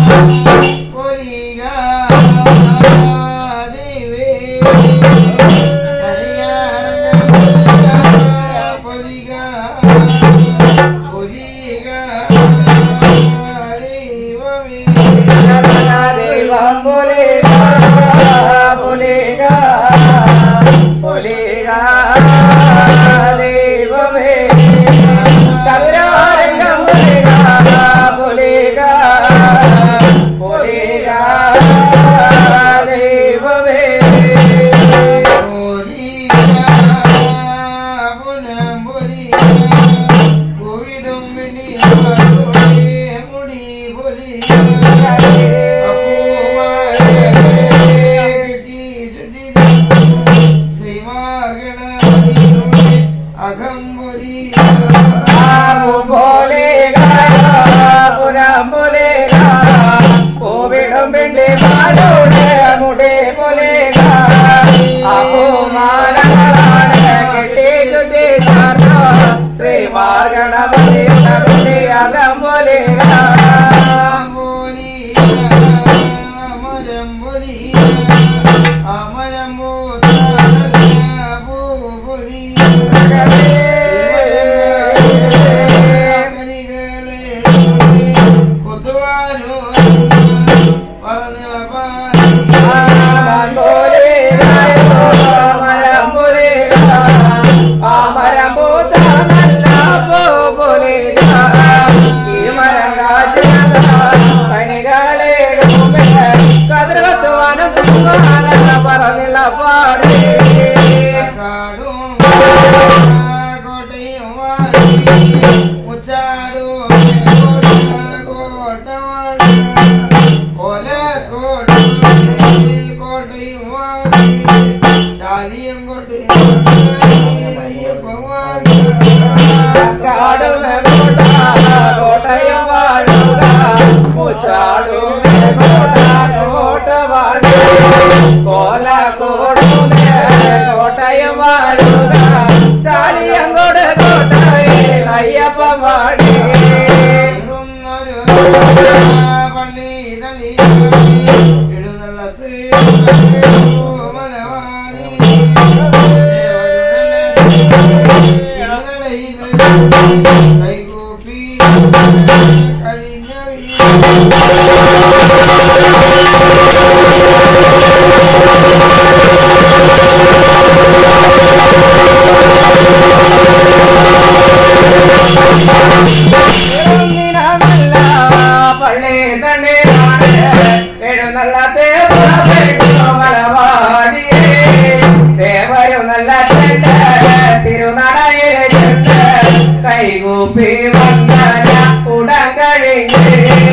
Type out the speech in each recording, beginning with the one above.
ദൈവം പൊലിക പൊലിക പൊലിക ദൈവമേ ചതുരാരംഗം പൊലിക പൊലിക പൊലിക ദൈവമേ ആമു പൊലിക പുരം പൊലിക പൂവിടും പിണ്ടി മാലോട് മുടി പൊലിക അപമാനങ്ങളാണ് കെട്ടി ചുറ്റി ചാർന്നോ ശ്രീമാർഗണപതിയുടെ കുട്ടി അകം പൊലിക ആമൻ പൊലിക മരം പൊലിക ആമരം പൂത്ത നല്ല പൂ പൊലിക ഈ മരം കാച്ചിന കനികളേടും കതിർകത്തുവാനും തുവാനല്ല പറന്നില്ല പാടേ കാടുന്ന കോട്ട കോട്ടയം വാഴുക പൂച്ചാടുന്ന കോട്ട കോട്ട വാഴുക കോല കോടുന്ന കോട്ടയം വാഴുക ചാലിയങ്കോട് കോട്ടയെ അയ്യപ്പ വാടി പള്ളി തള്ളി എഴുന്നള്ളത്ത് മലവാണി കൈകൂപ്പി കഴിഞ്ഞ എഴുന്നിനമല്ല പള്ളി തണ്ണിലാണ് എഴുന്നള്ള മലവാടിയേ ദേവരും നല്ല ചെണ്ട തിരുനടയിലെ ചെണ്ട കൈകൂപ്പി വന്നന ഉടൻ കഴിഞ്ഞേ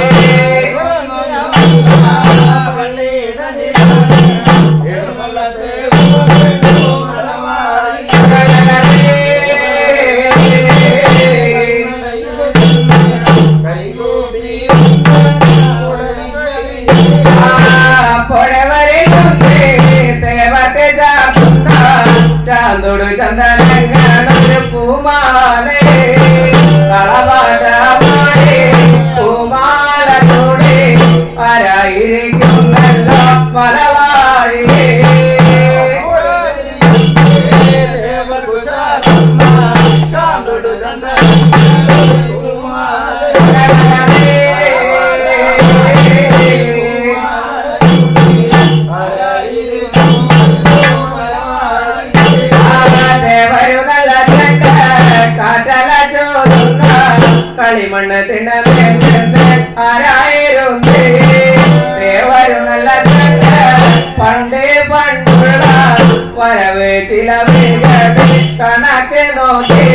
ചാന്തുടു ചന്ദനങ്ങളൊരു പൂമാലേ കളവാടമാലേ പൂമാല ചൂടി ആരായിരിക്കുന്നല്ലോ മലവാഴിയേ കളിമണ്ണ് തിണ്ണ ആരായിരുന്നു ദേവരു നല്ല ചക്ക പണ്ടേ പണ്ടുള്ള വരവ് ചില കണക്ക് നോക്കി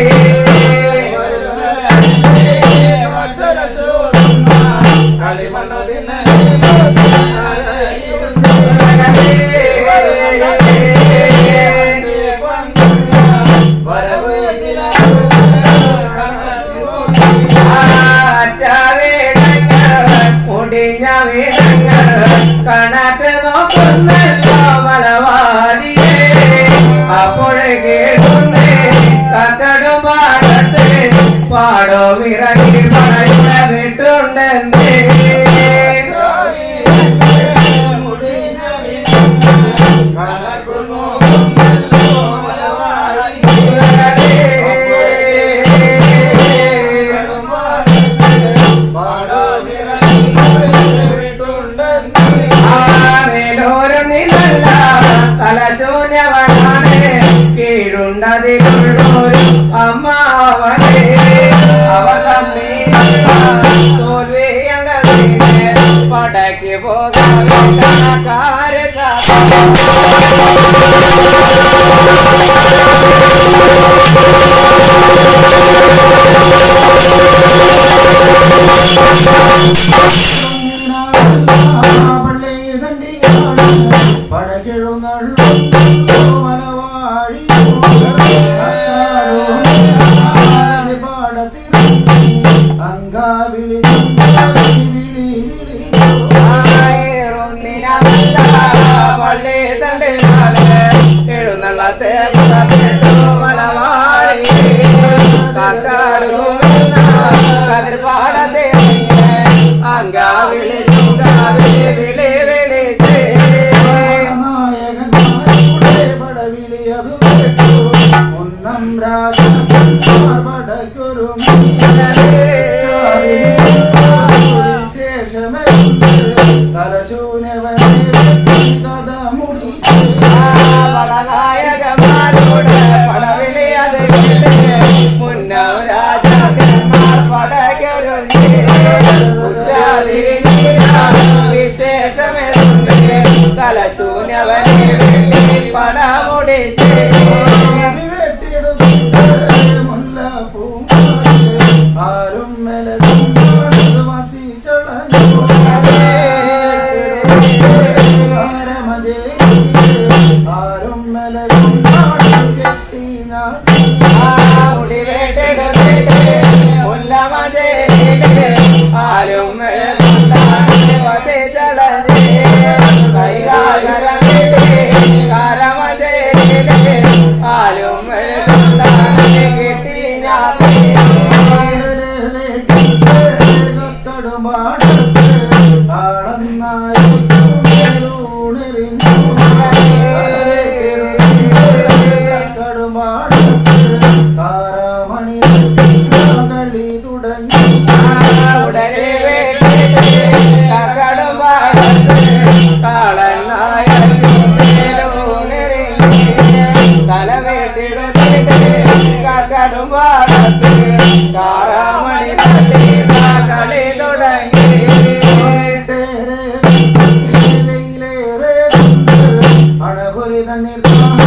മുടിഞ്ഞ വീടങ്ങൾ കണക്ക് നോക്കുന്നല്ലോ മലവാടിയേ അപ്പോഴേ കേൾക്കുന്നേ കത്തടും പാടത്ത് പാടോ വിറങ്ങി മഴയുടെ വിട്ടുണ്ടെന്നേ തടയാതെ അവർ തമ്മിലുള്ള തോൽവി അങ്ങതിനെ പടക്കി പോകാതെ കണക്കാരെ അങ്കാവിളി പള്ളി തണ്ടിനാണ് എഴുന്നള്ളത്തെ പുറപ്പെട്ടു മലവാടി കാക്കാരും കതിർപാടത്തെ അങ്കാവിളി ചുങ്കാവിളി വിളി വിളിച്ചേ നായകന്മാരുടെ പടവിളി അതു കേട്ടു ഒന്നാം രാജാക്കന്മാർ പടയ്ക്കൊരു ശേഷമേ തലശൂനവനെ കഥ മുടി പടനായകന്മാരോട് പടവിളി അത് മുന്നം രാജാക്കന്മാർ പടകൊരുങ്ങി വിശേഷമെന്ത് തലശൂന്യവനെ പടമുടിച്ച് ആരും ആരും കെട്ടിന ആരും ആരും കിട്ടി ഞാൻ തുടങ്ങി ഉടനെ വേണ്ടിട്ട് കകടും പാടത്ത് കാളനായൂണിറങ്ങി തല വേട്ടിടുന്നിട്ട് കകടും പാടത്ത് കാറാമണി തട്ടി കളി തുടങ്ങി അണപൊരി തണ്ണീർ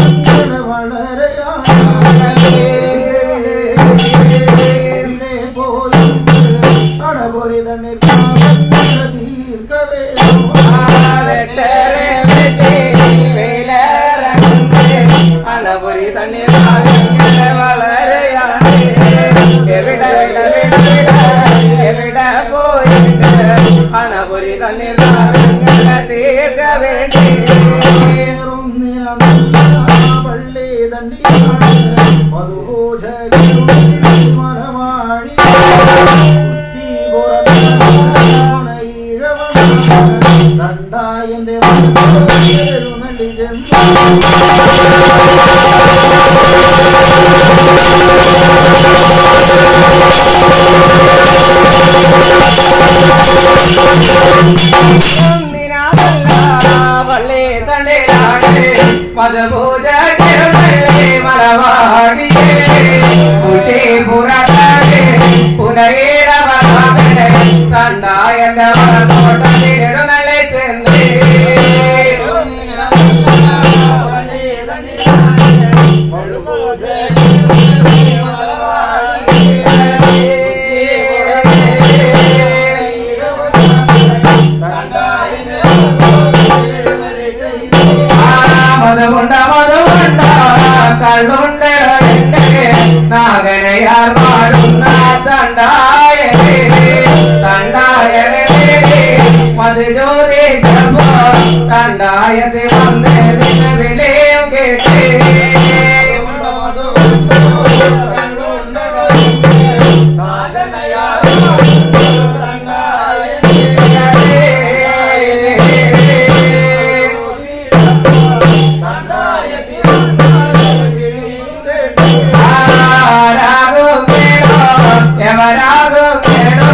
പോയി അണപൊരി തണ്ണീർ തീർക്കവേ വെട്ടരെ വെട്ടി വെയിലേറങ്ങുന്നേ അണപുരി തണ്ണീർ വളരെയാണ് എവിടെ എവിടെ എവിടെ പോയിട്ട് അണപുരി തണ്ണീർ തീർക്ക വേണ്ടി പള്ളി തണ്ടി മധുഭൂജ മനമാഴി രണ്ടായന്റെ നടി പള്ളി തണ്ടിലാണ് മധുപൂജ മലവാടിയേ കുട്ടി പുറത്താകെ പുനയിടവേ തണ്ടായന്റെ മലത്തോട്ടിരുന്നലെ ചെന്നേ മധുകൊണ്ട മധുകൊണ്ട കള്ളുണ്ട് നാഗനയാർ പാടുന്ന തണ്ടായ തണ്ടായ മധു ചോദിച്ചപ്പോ തണ്ടായത്തിൽ വന്നതിന് വിലയും കേട്ടേ ആരാകും കേടോ എവരാകും കേടോ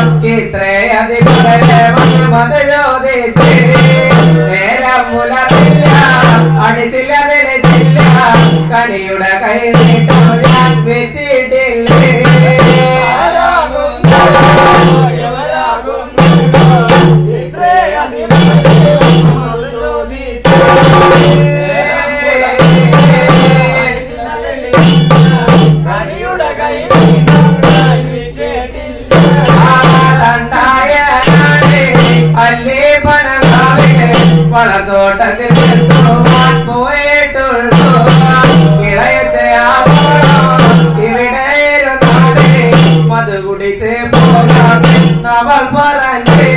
ഇത്രയധികം മത ചോദിച്ച് നേരം പുലർത്തില്ല അടിച്ചില്ല തെളിച്ചില്ല കനിയുടെ കൈ നീട്ടോ ഞാൻ വെച്ചിട്ടില്ലേ വളത്തോട്ടത്തിൽ എത്തുവാൻ പോയിട്ടുള്ളൂ ഇളയച്ചയാവണോ ഇവിടെ ഇരുന്നാലേ മത് കുടിച്ച് പോകാം അവൾ പറഞ്ഞേ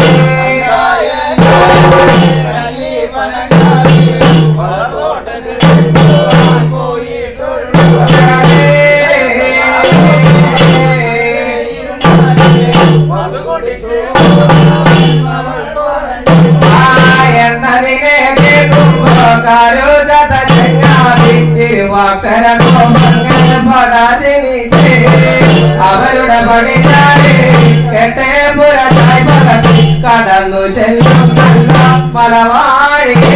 എന്നതിനെ കേൾക്കുമ്പോ കരുതത ചങ്ങാതി തിരുവാക്ഷര കോപങ്ങൾ പടാതിനിച്ചേ അവരുടെ പണിച്ചാലേ കെട്ടേ പുരട്ടായി പകത്തി കടന്നു ചെല്ലും നല്ല മലവാഴിയേ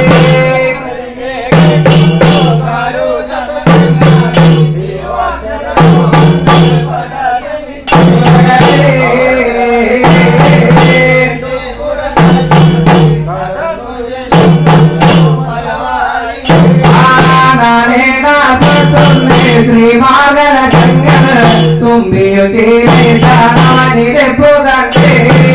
ശ്രീമാർഗന ചങ്ങൽ തുമ്പിയു ചീരപ്പു കണ്ടേ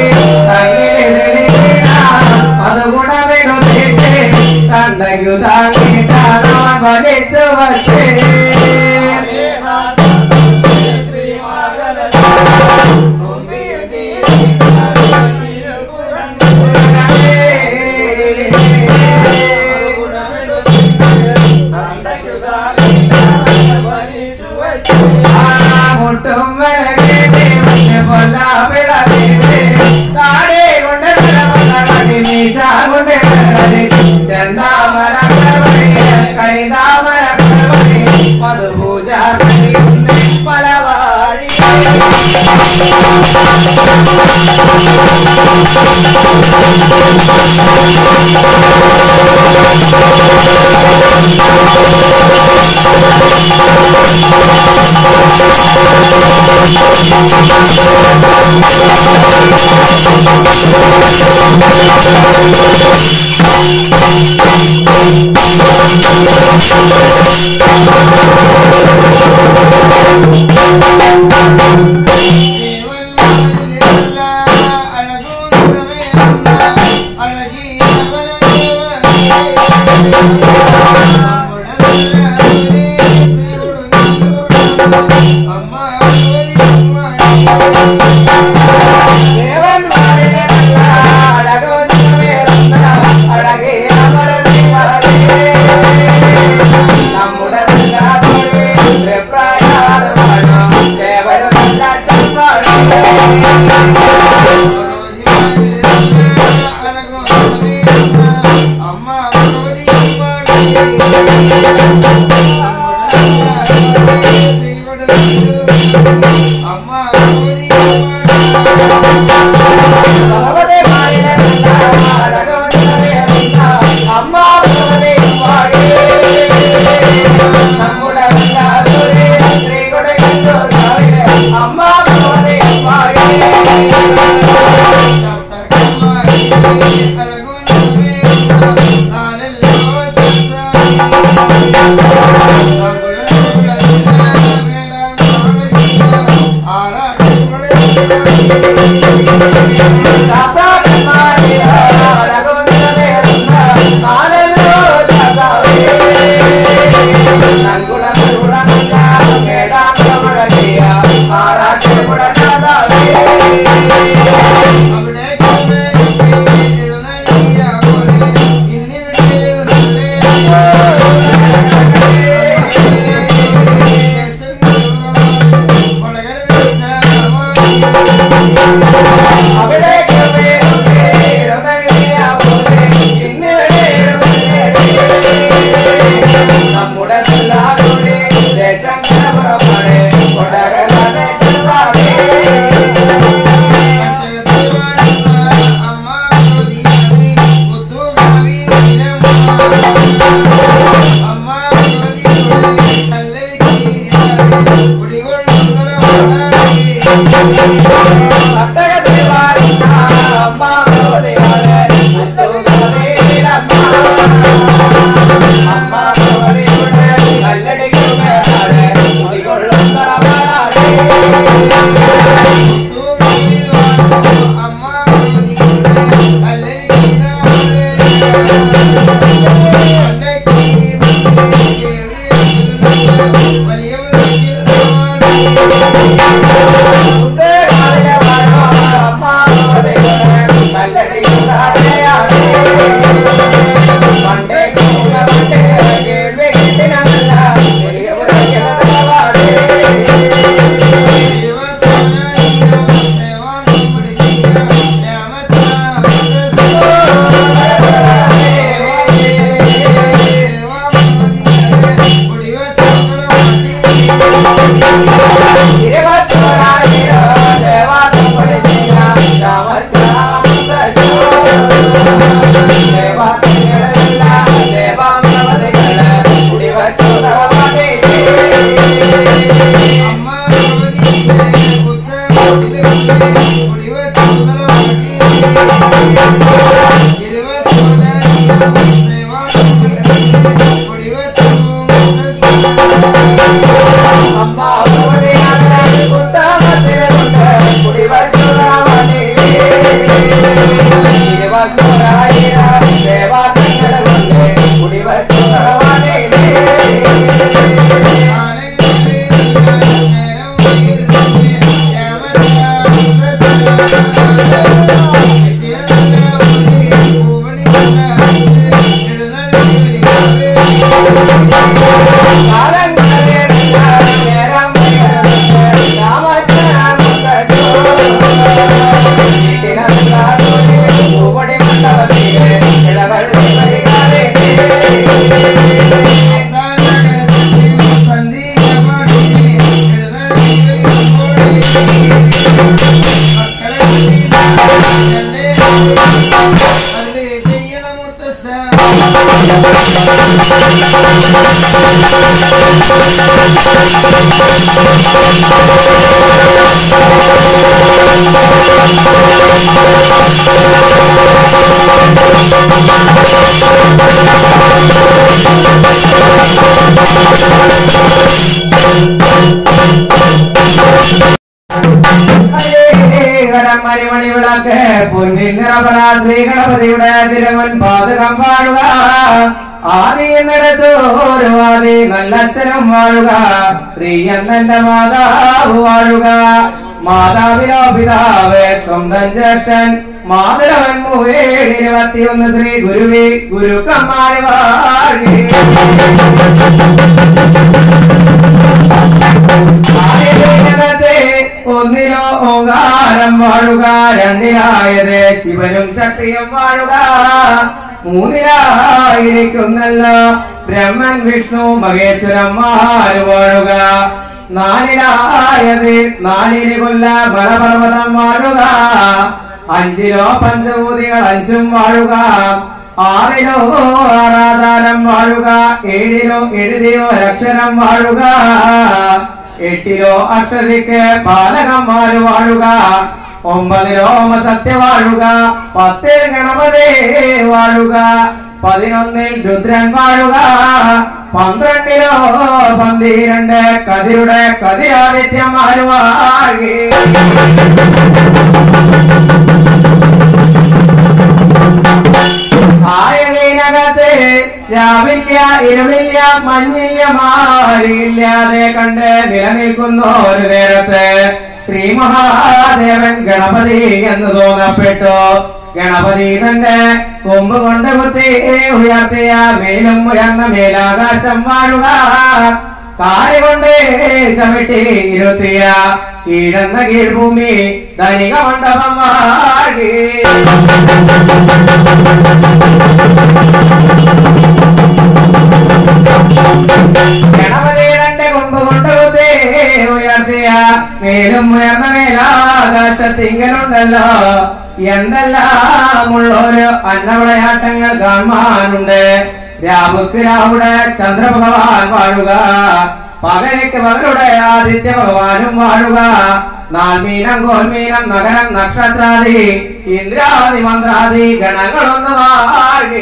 അത് ഗുണമെടുത്തേക്ക് തണ്ടയു താങ്ങിട്ടാണ് വലിച്ചു വച്ചേ മുട്ടും വരകേ പൊല്ലാപിടേ താഴെ കൊണ്ട് മീശ കൊണ്ട് ചെന്താമര കൈതാമര മധുപൂജ പലവാഴി ദേവൻ വാഴിലെ നല്ല അഴകുന്നവേറുന്ന അഴകേ അമരനെ മറന്നേ. നമ്മുടെ നല്ലാതൊരു വെപ്രായാലുമാണ് ദേവനും നല്ല ചെമ്പാടേ. ഭഗവതേ വാഴിലെ നല്ല അഴകുന്നവേറുന്ന അമ്മ ഭഗവതേ വാഴിലേ. നമ്മുടെ നല്ലാതൊരു സ്ത്രീകളുടെ കണ്ടോരാവിലെ അമ്മ ഭഗവതേ വാഴിലേ. നമ്മുടെ നല്ലാതൊരു ദേശങ്ങളെ കൊടകരാതെ ചെറുപാടേ അമ്മ അമ്മ ഭഗവതിയാണ് ഉത്തമത്തിലുണ്ട് കുടിവച്ചുരാമണി ഇരുവസുരായിര ദേവാത്തങ്ങളുണ്ട് കുടിവച്ചുരാമണി മണിമണി വിളക്ക് പൊന്നിൻ നിറപറ ശ്രീ ഗണപതിയുടെ തിരുവൻ പാതകം വാഴുക ആദിയെന്നിടത്തു ഒരു ആദി നല്ലച്ഛനും വാഴുക ശ്രീ എന്നെ മാതാവ് വാഴുക മാതാവിനോ പിതാവ് സ്വന്തം ജ്യേഷ്ഠൻ മാതരവൻ മൂവേഴ് ഇരുപത്തിയൊന്ന് ശ്രീ ഗുരുവി ഗുരുക്കന്മാര് വാഴി ആയതേ ഒന്നിലോ ഓങ്കാരം വാഴുക രണ്ടിലായത് ശിവനും ശക്തിയും വാഴുക മൂന്നിലായിരിക്കുന്നല്ലോ ബ്രഹ്മൻ വിഷ്ണു മഹേശ്വരന്മാര് വാഴുക നാലിലായത് നാലിന് കൊല്ല ബലപർവ്വതം വാഴുക അഞ്ചിലോ പഞ്ചഭൂതികൾ അഞ്ചും വാഴുക ആറിലോ ആറാധാരം വാഴുക ഏഴിലോ എഴുതിയോ അക്ഷരം വാഴുക എട്ടിലോ അക്ഷരയ്ക്ക് പാലകന്മാര് വാഴുക ഒമ്പതിലോ സത്യ വാഴുക പത്തിൽ ഗണപതി വാഴുക പതിനൊന്നിൽ രുദ്രൻ വാഴുക പന്ത്രണ്ടിലോ പന്തിരണ്ട് കതിരുടെ കതിരാദിത്യന്മാര് വാഴി ആയതിനകത്ത് രാവില്ല ഇരുളില്ല മഞ്ഞില്ല മാറിയില്ലാതെ കണ്ട് നിലനിൽക്കുന്ന ഒരു നേരത്ത് ശ്രീ മഹാദേവൻ ഗണപതി എന്ന് തോന്നപ്പെട്ടു ഗണപതി തന്റെ കൊമ്പ് കൊണ്ട് കുത്തി ഉയർത്തിയ മേലും ഉയർന്ന മേലാകാശം വാഴുക കാല് കൊണ്ട് ചവിട്ടി ഇരുത്തിയ കീഴന്ന കീഴ്ഭൂമി ധനിക മണ്ഡപം വാഴി ഗണപതി തന്റെ കൊമ്പ് കൊണ്ട് കുത്തി ഉയർത്തിയ മേലും ഉയർന്ന മേലാകാശത്തിങ്കലുണ്ടല്ലോ എന്തെല്ലാമുള്ളൊരു അന്നവിളയാട്ടങ്ങൾ കാണുവാനുണ്ട് രാവുക്ക് രാവുടെ ചന്ദ്രഭഗവാൻ വാഴുക പകരയ്ക്ക് പകരുടെ ആദിത്യ ഭഗവാനും വാഴുക നാൽമീനം കോൽമീനം നഗരം നക്ഷത്രാദി ഇന്ദ്രാദി മന്ത്രാദി ഗണങ്ങളൊന്ന് വാഴി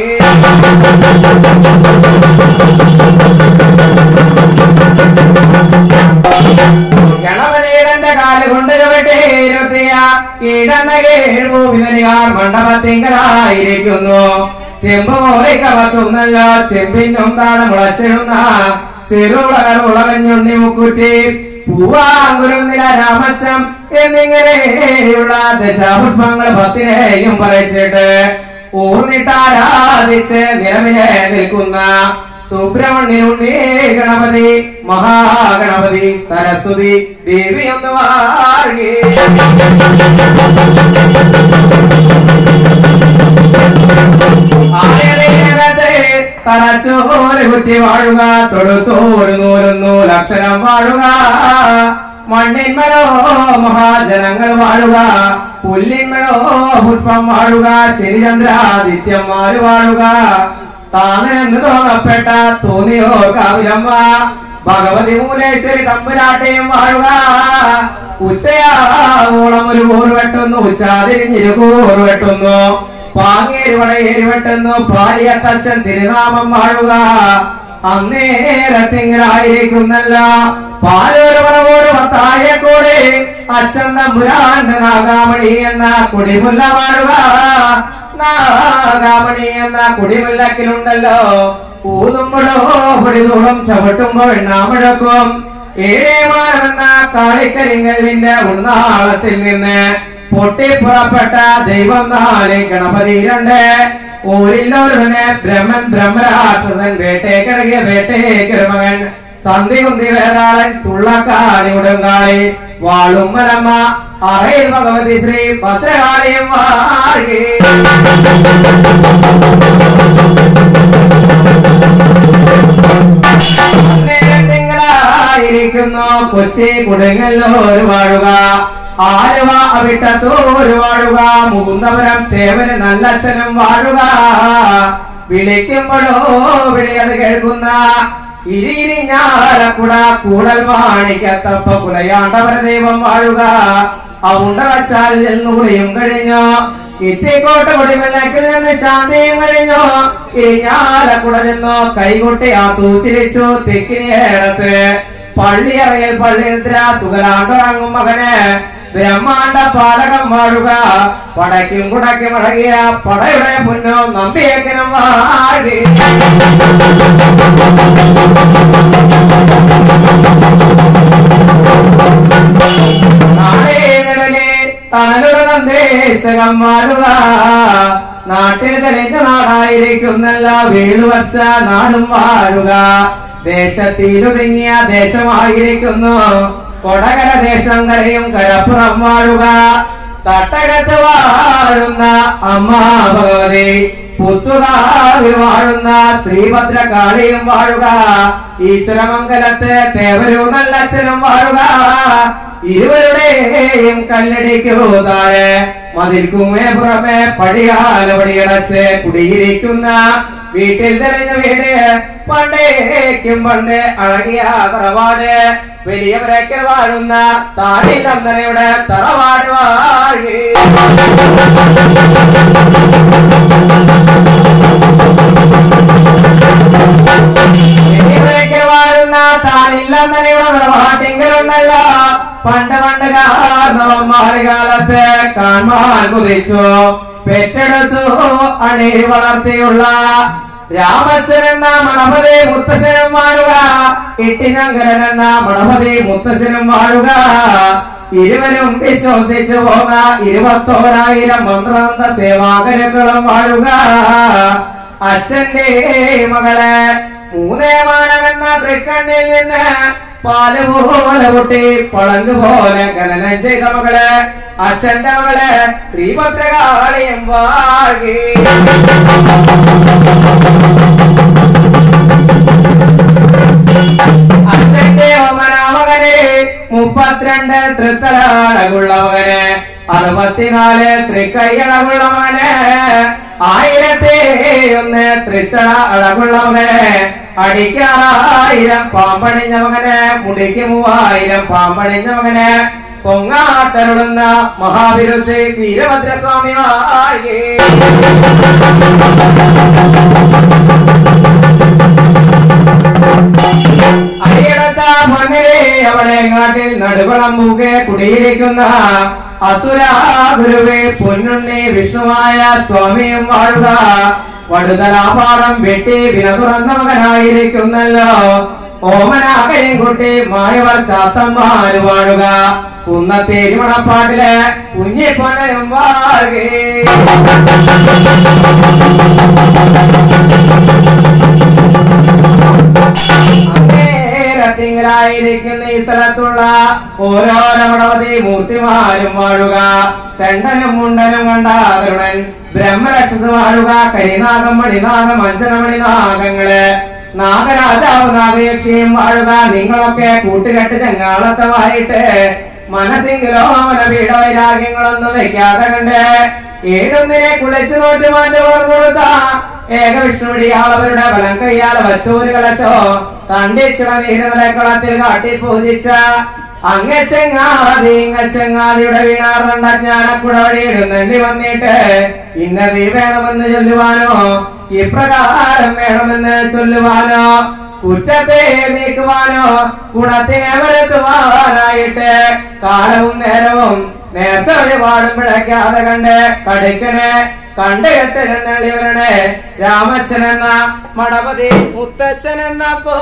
ഗണപതിയുടെ കാല് കൊണ്ട് ചവിട്ടി ഇരുത്തിയ കിടന്ന കീഴ്ഭൂമിതലിയാർ മണ്ഡപത്തിങ്കലായിരിക്കുന്നു ചെമ്പ് പോലെ കവത്തുന്നല്ലോ ചെമ്പിനും താഴെ മുളച്ചിരുന്ന ചെറുളകൾ ഉളകഞ്ഞുണ്ണി മുക്കുറ്റി പൂവാങ്കുരുന്നില രാമച്ചം എന്നിങ്ങനെയുള്ള ദശാപുഷ്പങ്ങൾ പത്തിനെയും പറയിച്ചിട്ട് ഊർന്നിട്ടാരാധിച്ച് നിലവിലെ നിൽക്കുന്ന സുബ്രഹ്മണ്യനുണ്ണി ഗണപതി മഹാഗണപതി സരസ്വതി ദേവി ഒന്ന് വാഴി ആയതേനകത്തെ തലച്ചോറ് കുറ്റി വാഴുക തൊടുത്തോട് നൂലുന്നു ലക്ഷണം വാഴുക മണ്ണിന്മലോ മഹാജനങ്ങൾ വാഴുക പുല്ലിന്മലോ പുഷ്പം വാഴുക ശനിചന്ദ്രാദിത്യന്മാര് വാഴുക താനെന്ന് തോന്നപ്പെട്ട തോന്നിയോ കാവിലമ്മ ഭഗവതി മൂലേശ്വരി തമ്പുരാട്ടയും വാഴുക ഉച്ചയാവോളം ഒരു കൂറ് വെട്ടുന്നു ഉച്ചാതിരിഞ്ഞിരുകൂറ് വെട്ടുന്നു പാങ്ങേരി വടയേരി വെട്ടുന്നു പാലിയത്തച്ഛൻ തിരുനാമം വാഴുക അന്നേരത്തിങ്ങലായിരിക്കുന്നല്ല പാലൂര് പറവൂര് പത്തായ കൂടെ അച്ഛൻ തമ്പുരാന്റെ നാഗാമണി എന്ന കുടിമുല്ല വാഴുക നാഗാമണി എന്ന കുടിമുല്ലക്കിലുണ്ടല്ലോ ഊതുമ്പോഴോ പൊടിതൂളം ചവിട്ടുമ്പോൾ എണ്ണാമുഴക്കും ഏഴേമാരമെന്ന കാളിക്കരിങ്കലിന്റെ ഉൾനാളത്തിൽ നിന്ന് പൊട്ടിപ്പുറപ്പെട്ട ദൈവം നാല് ഗണപതി രണ്ട് ഊരില്ലൊരുവനെ ബ്രഹ്മൻ ബ്രഹ്മരാക്ഷസൻ വേട്ടേക്കിടകിയ വേട്ടേക്കൊരു മകൻ സന്ധി കുന്തി വേതാളൻ തുള്ളക്കാളി ഉടുങ്കാളി വാളുമ്മലമ്മ അറയിൽ ഭഗവതി ശ്രീ ഭദ്രകാളിയും വാഴി തിങ്കളായിരിക്കുന്നു കൊച്ചി കുടുങ്ങല്ലൂർ വാഴുക ആലുവ അവിട്ടത്തൂർ വാഴുക മുകുന്ദപുരം തേവന് നല്ലച്ഛനും വാഴുക വിളിക്കുമ്പോഴോ വിളിയത് കേൾക്കുന്ന ഇരിഞ്ഞാലക്കുട കൂടൽ മാണിക്കത്തപ്പ കുലയാണ്ടവര ദൈവം വാഴുക ഔണ്ടവച്ചാൽ എന്നുകൂടിയും കഴിഞ്ഞു ഇത്തിക്കോട്ട് കുടിമലക്കിൽ നിന്ന് ശാന്തിയും കഴിഞ്ഞു ഇരിഞ്ഞാലക്കുട നിന്നു കൈകൊട്ടി ആ തൂച്ചിരിച്ചു തെക്കിനിയേടത്ത് പള്ളിയറയിൽ പള്ളിയിത്ര സുഖലാണ്ടുറങ്ങും മകന് ബ്രഹ്മാണ്ട പാലകം വാഴുക പടയ്ക്കും കുടയ്ക്കും അടങ്ങിയ പടയുടെ പൊന്നോ നമ്പിയേക്കനും വാഴി നാടേനിടലെ തണലുടെ സന്ദേശകം വാഴുക നാട്ടിൽ തെളിഞ്ഞ നാടായിരിക്കുന്നല്ല വീട് വച്ച നാടും വാഴുക ദേശത്തിലുതിങ്ങിയ ദേശമായിരിക്കുന്നു കൊടകര ദേശം കരയും കരപ്പുറം വാഴുക തട്ടകത്ത് വാഴുന്ന അമ്മ ഭഗവതി പുത്തുകാവിൽ വാഴുന്ന ശ്രീഭദ്രകാളിയും വാഴുക ഈശ്വരമംഗലത്ത് തേവരു നല്ലച്ഛനും വാഴുക ഇരുവരുടെയും കല്ലടിക്കൂ താഴെ മതിൽക്കുമേ പുറമെ പടിയാല പടിയടച്ച് കുടിയിരിക്കുന്ന വീട്ടിൽ തെളിഞ്ഞ വീട് പണ്ടേക്കും പണ്ട് അഴകിയ തറവാട് വലിയ പ്രക്കൽ വാഴുന്ന താടിലന്തനയുടെ തറവാട് വാഴി ഇവിടേക്ക് വാഴുന്ന താനില്ലെന്നതിയുടെ നിലപാട്ടിങ്കലുണ്ടല്ലോ പണ്ട് പണ്ട് കാരണവന്മാര് കാലത്ത് കാണാൻ കുതിച്ചു പെറ്റെടുത്തു അണി വളർത്തിയുള്ള രാമച്ചൻ എന്ന മണപതി മുത്തശ്ശനും വാഴുക ഇട്ടിശങ്കരൻ എന്ന മണപതി മുത്തശ്ശനും വാഴുക ഇരുവരും വിശ്വസിച്ചു പോക ഇരുപത്തോരായിരം മന്ത്രാന്ത സേവാകരുക്കളും വാഴുക അച്ഛന്റെ മകളെ മൂന്നേ മാനമെന്ന തൃക്കണ്ണിൽ നിന്ന് പാല് പോലെ പൊട്ടി പളങ്ക് പോലെ ഖനനം ചെയ്ത മകള് അച്ഛന്റെ മകള് ശ്രീഭദ്രകാളിയും വാഴി അച്ഛന്റെ ഒമനാമകനെ മുപ്പത്തിരണ്ട് തൃത്തലാളകുള്ള മകന് അറുപത്തിനാല് തൃക്കൈയളവുള്ള മകന് ആയിരത്തി ഒന്ന് തൃച്ചട അളവുള്ള മകന് അടിക്കാറായിരം പാമ്പണിഞ്ഞ മകന് മുടിക്ക് മൂവായിരം പാമ്പണിഞ്ഞ മകന് പൊങ്ങാത്തരുളുന്ന മഹാവിരുദ്ധി വീരഭദ്രസ്വാമി വാഴി അരിയടത്ത മണ്ണിലെ അവളെ കാട്ടിൽ നടുവളം മൂക്കെ കുടിയിരിക്കുന്ന അസുരാഗുരുവെ പൊന്നുണ്ണി വിഷ്ണുവായ സ്വാമിയും വാഴുക വടുതലാപാടം വെട്ടി വിന തുറന്ന മകനായിരിക്കുന്നല്ലോ ഓമനാകയും കുട്ടി മായവർ ചാത്തന്മാര് വാഴുക കുന്നത്തേരി മണപ്പാട്ടില് കുഞ്ഞിപ്പൊന്നനും വാഴേ തിങ്കളായിരിക്കുന്ന ഈ സ്ഥലത്തുള്ള ഓരോരോ ഗണപതി മൂർത്തിമാരും വാഴുക തെണ്ടനും മുണ്ടനും കണ്ട കരുണൻ ബ്രഹ്മരക്ഷസ് വാഴുക കരിനാഗം മണിനാഗം അഞ്ചനമണി നാഗങ്ങള് നാഗരാജാവ് നാഗയക്ഷിയും വാഴുക നിങ്ങളൊക്കെ കൂട്ടുകെട്ട് ചെങ്ങാളത്തമായിട്ട് മനസ്സിങ്കിലോ മന പീഡവൈരാഗ്യങ്ങളൊന്നും വെക്കാതെ കണ്ട് ഏഴൊന്നിനെ കുളിച്ചു നോറ്റ് മാറ്റി കൊടുത്ത ഏക വിഷ്ണുടിയാളവരുടെ ബലം കയ്യാൽ വച്ചോര് കലശോ തണ്ടിച്ചിറ നീരുകളെ കുളത്തിൽ കാട്ടി പൂജിച്ച അങ്ങച്ചെങ്ങാതി ഇങ്ങച്ചെങ്ങാതിയുടെ വീണാർന്നണ്ട ജ്ഞാനക്കുട വഴിയിടുന്നെണ്ണി വന്നിട്ട് ഇന്നതീ വേണമെന്ന് ചൊല്ലുവാനോ ഇപ്രകാരം വേണമെന്ന് ചൊല്ലുവാനോ കുറ്റത്തെ നീക്കുവാനോ ഗുണത്തിനെ വരുത്തുവാനായിട്ട് കാലവും നേരവും നേർച്ച വഴിപാടും പിഴയ്ക്കാതെ കണ്ട് കടുക്കനെ കണ്ട് കെട്ടിരുന്നളിവരുടെ രാമച്ചൻ എന്ന മണപതി മുത്തച്ഛൻ എന്ന പോ